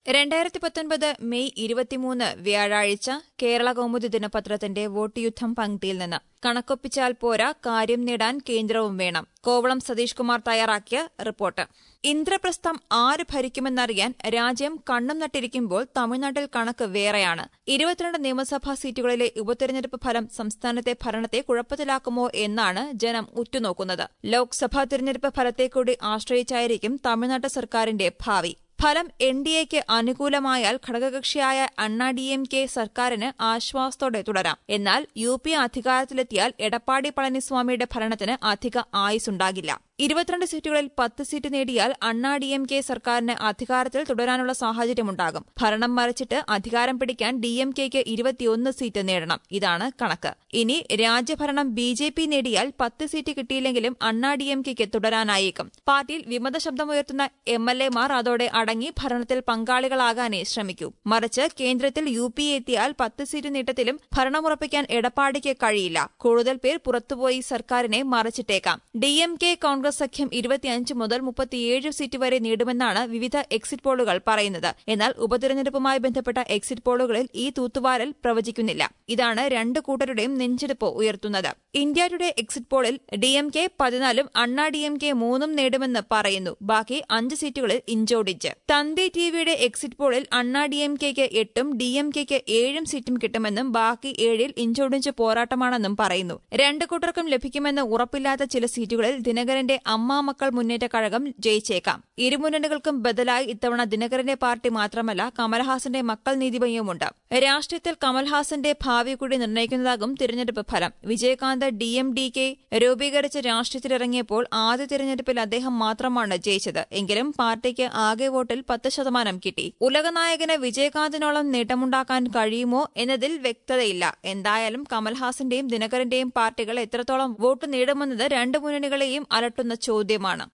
രണ്ടായിരത്തി പത്തൊൻപത് മെയ് ഇരുപത്തിമൂന്ന് വ്യാഴാഴ്ച കേരള കൗമുദി ദിനപത്രത്തിന്റെ വോട്ട് യുദ്ധം പങ്ക്തിയിൽ നിന്ന് കണക്കൊപ്പിച്ചാൽ പോരാ കാര്യം നേടാൻ കേന്ദ്രവും വേണം കോവളം സതീഷ് കുമാർ തയ്യാറാക്കിയ റിപ്പോർട്ട് ഇന്ദ്രപ്രസ്ഥം ആര് ഭരിക്കുമെന്നറിയാൻ രാജ്യം കണ്ണും നട്ടിരിക്കുമ്പോൾ തമിഴ്നാട്ടിൽ കണക്ക് വേറെയാണ് ഇരുപത്തിരണ്ട് നിയമസഭാ സീറ്റുകളിലെ ഉപതെരഞ്ഞെടുപ്പ് ഫലം സംസ്ഥാനത്തെ ഭരണത്തെ കുഴപ്പത്തിലാക്കുമോ എന്നാണ് ജനം ഉറ്റുനോക്കുന്നത് ലോക്സഭാ തിരഞ്ഞെടുപ്പ് ഫലത്തെ കൂടി ആശ്രയിച്ചായിരിക്കും തമിഴ്നാട് സർക്കാരിന്റെ ഭാവി ഫലം എൻ ഡി എക്ക് അനുകൂലമായാൽ ഘടകകക്ഷിയായ അണ്ണാ ഡി എം കെ സർക്കാരിന് ആശ്വാസത്തോടെ തുടരാം എന്നാൽ യു പി അധികാരത്തിലെത്തിയാൽ എടപ്പാടി പളനിസ്വാമിയുടെ ഭരണത്തിന് അധിക ആയുസുണ്ടാകില്ല ഇരുപത്തിരണ്ട് സീറ്റുകളിൽ പത്ത് സീറ്റ് നേടിയാൽ അണ്ണാ ഡി എം കെ സർക്കാരിന് അധികാരത്തിൽ തുടരാനുള്ള സാഹചര്യമുണ്ടാകും ഭരണം മറിച്ചിട്ട് അധികാരം പിടിക്കാൻ ഡി എം കെക്ക് ഇരുപത്തിയൊന്ന് സീറ്റ് നേടണം ഇതാണ് കണക്ക് ഇനി രാജ്യഭരണം ബി ജെ പി നേടിയാൽ പത്ത് സീറ്റ് കിട്ടിയില്ലെങ്കിലും അണ്ണാ ഡി എം കെക്ക് തുടരാനായേക്കും പാർട്ടിയിൽ വിമത ശബ്ദമുയർത്തുന്ന എം എൽ എമാർ അതോടെ അടങ്ങി ഭരണത്തിൽ പങ്കാളികളാകാനേ ശ്രമിക്കൂ മറിച്ച് കേന്ദ്രത്തിൽ യു പി എത്തിയാൽ പത്ത് സീറ്റ് നീട്ടത്തിലും ഭരണമുറപ്പിക്കാൻ എടപ്പാടിക്ക് കഴിയില്ല കൂടുതൽ പേർ പുറത്തുപോയി സർക്കാരിനെ മറിച്ചിട്ടേക്കാം ഡി എം കെ കോൺഗ്രസ് സഖ്യം ഇരുപത്തിയഞ്ച് മുതൽ മുപ്പത്തിയേഴ് സീറ്റ് വരെ നേടുമെന്നാണ് വിവിധ എക്സിറ്റ് പോളുകൾ പറയുന്നത് എന്നാൽ ഉപതെരഞ്ഞെടുപ്പുമായി ബന്ധപ്പെട്ട എക്സിറ്റ് പോളുകളിൽ ഈ തൂത്തുവാരൽ പ്രവചിക്കുന്നില്ല ഇതാണ് രണ്ട് കൂട്ടരുടെയും നെഞ്ചെടുപ്പ് ഉയർത്തുന്നത് ഇന്ത്യ ടുഡേ എക്സിറ്റ് പോളിൽ ഡി എം കെ പതിനാലും അണ്ണാ ഡി എം കെ മൂന്നും നേടുമെന്ന് പറയുന്നു ബാക്കി അഞ്ച് സീറ്റുകളിൽ ഇഞ്ചോടിഞ്ച് തന്തി ടിവിയുടെ എക്സിറ്റ് പോളിൽ അണ്ണാ ഡി എം കെക്ക് എട്ടും ഡി എം കെക്ക് ഏഴും സീറ്റും കിട്ടുമെന്നും ബാക്കി ഏഴിൽ ഇഞ്ചോടിഞ്ച് പോരാട്ടമാണെന്നും പറയുന്നു രണ്ട് കൂട്ടർക്കും ലഭിക്കുമെന്ന് ഉറപ്പില്ലാത്ത ചില സീറ്റുകളിൽ ദിനകരന്റെ അമ്മാമക്കൾ മുന്നേറ്റ കഴകം ജയിച്ചേക്കാം ഇരുമുന്നണികൾക്കും ബദലായി ഇത്തവണ ദിനകരന്റെ പാർട്ടി മാത്രമല്ല കമൽഹാസന്റെ മക്കൾ നീതിമയവുമുണ്ട് രാഷ്ട്രീയത്തിൽ കമൽഹാസന്റെ ഭാവി കൂടി നിർണ്ണയിക്കുന്നതാകും തിരഞ്ഞെടുപ്പ് ഫലം Vijayakanth D M D K രൂപീകരിച്ച് രാഷ്ട്രീയത്തിലിറങ്ങിയപ്പോൾ ആദ്യ തിരഞ്ഞെടുപ്പിൽ അദ്ദേഹം മാത്രമാണ് ജയിച്ചത് എങ്കിലും പാർട്ടിക്ക് ആകെ വോട്ടിൽ പത്ത് ശതമാനം കിട്ടി ഉലകനായകന് വിജയകാന്തിനോളം നേട്ടമുണ്ടാക്കാൻ കഴിയുമോ എന്നതിൽ വ്യക്തതയില്ല എന്തായാലും കമൽഹാസന്റെയും ദിനകരന്റെയും പാർട്ടികൾ എത്രത്തോളം വോട്ട് നേടുമെന്നത് രണ്ട് മുന്നണികളെയും അലട്ടുന്ന ചോദ്യമാണ്